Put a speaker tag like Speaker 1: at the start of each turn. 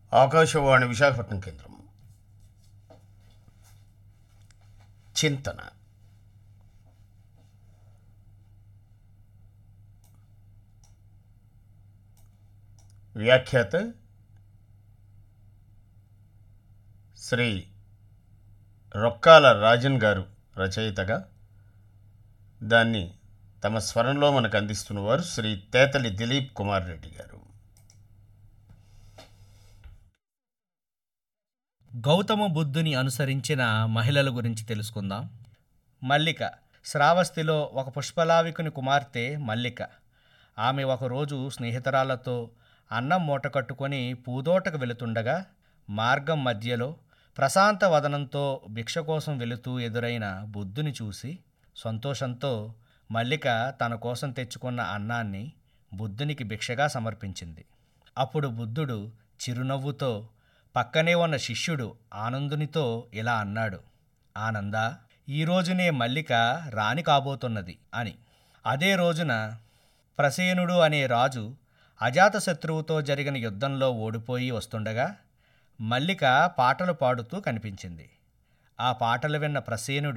Speaker 1: ఆకాశవాణి విశాఖపట్నం కేంద్రం చింతన వ్యాఖ్యాత శ్రీ రొక్కాల రాజన్ గారు రచయితగా దాన్ని తమ స్వరంలో మనకు అందిస్తున్నవారు శ్రీ తేతలి దిలీప్ కుమార్ రెడ్డి గారు
Speaker 2: గౌతమ బుద్ధుని అనుసరించిన మహిళల గురించి తెలుసుకుందాం మల్లిక శ్రావస్తిలో ఒక పుష్పలావికుని కుమార్తె మల్లిక ఆమె ఒకరోజు స్నేహితురాలతో అన్నం మూట కట్టుకొని పూదోటకు వెళుతుండగా మార్గం మధ్యలో ప్రశాంత వదనంతో భిక్ష కోసం వెళుతూ ఎదురైన బుద్ధుని చూసి సంతోషంతో మల్లిక తన కోసం తెచ్చుకున్న అన్నాన్ని బుద్ధునికి భిక్షగా సమర్పించింది అప్పుడు బుద్ధుడు చిరునవ్వుతో పక్కనే ఉన్న శిష్యుడు ఆనందునితో ఇలా అన్నాడు ఆనంద ఈ రోజునే మల్లిక రాణి కాబోతున్నది అని అదే రోజున ప్రసేనుడు అనే రాజు అజాతశత్రువుతో జరిగిన యుద్ధంలో ఓడిపోయి వస్తుండగా మల్లిక పాటలు పాడుతూ కనిపించింది ఆ పాటలు విన్న ప్రసేనుడు